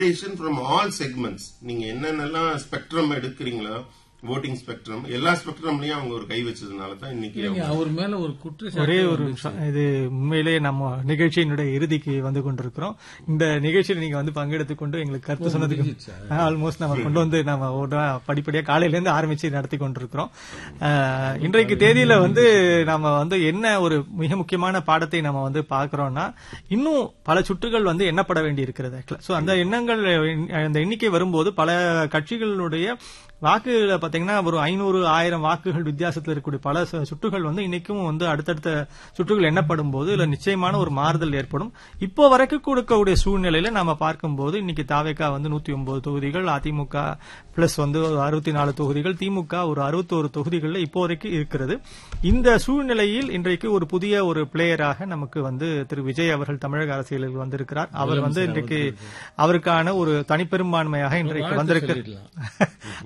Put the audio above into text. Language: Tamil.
ஃப்ரம் ஆல் செக்மெண்ட்ஸ் நீங்க என்னென்னலாம் ஸ்பெக்ட்ரம் எடுக்கிறீங்களோ voting ஸ்பெக்ட்ரம் எல்லா ஸ்பெக்ட்ரம்லயும் அவங்க ஒரு கை வச்சதுனால தான் இன்னைக்கு நீங்க அவர் மேல ஒரு குற்றச்சாட்டு ஒரே ஒரு நிமிஷம் இது உண்மையிலேயே நம்ம நிகழ்ச்சியினுடைய இறுதிக்கு வந்து கொண்டிருக்கிறோம் இந்த நிகழ்ச்சியில் நீங்க வந்து பங்கெடுத்துக் கொண்டு எங்களுக்கு கருத்து சொன்னதுக்கு ஆல்மோஸ்ட் நம்ம கொண்டு வந்து நம்ம ஒரு படிப்படியா காலையில இருந்து ஆரம்பிச்சு நடத்தி கொண்டிருக்கிறோம் அஹ், இன்றைக்கு தேதியில வந்து நம்ம வந்து என்ன ஒரு மிக முக்கியமான பாடத்தை நம்ம வந்து பார்க்கிறோம்னா இன்னும் பல சுற்றுகள் வந்து எண்ணப்பட வேண்டி இருக்கிறது சோ அந்த எண்ணங்கள் அந்த எண்ணிக்கை வரும்போது பல கட்சிகளுடைய வாக்குகளை பாத்தீங்கன்னா ஒரு ஐநூறு ஆயிரம் வாக்குகள் வித்தியாசத்தில் இருக்கக்கூடிய பல சு- சுற்றுகள் வந்து இன்னைக்கும் வந்து அடுத்தடுத்த சுற்றுகள் எண்ணப்படும் போது இதுல நிச்சயமான ஒரு மாறுதல் ஏற்படும் இப்போ வரைக்கும் கொடுக்கக்கூடிய சூழ்நிலையில நாம பார்க்கும்போது இன்னைக்கு தாவேக்கா வந்து நூத்தி ஒன்பது தொகுதிகள் அதிமுக பிளஸ் வந்து ஒரு அறுபத்தி நாலு தொகுதிகள் திமுக ஒரு அறுபத்தோரு தொகுதிகள்ல இப்போ வரைக்கும் இருக்கிறது இந்த சூழ்நிலையில் இன்றைக்கு ஒரு புதிய ஒரு பிளேயராக நமக்கு வந்து திரு விஜய் அவர்கள் தமிழக அரசியலில் வந்திருக்கிறார் அவர் வந்து இன்றைக்கு அவருக்கான ஒரு தனிப்பெரும்பான்மையாக இன்றைக்கு வாழ்த்து வந்திருக்க சொல்லிடலாம்.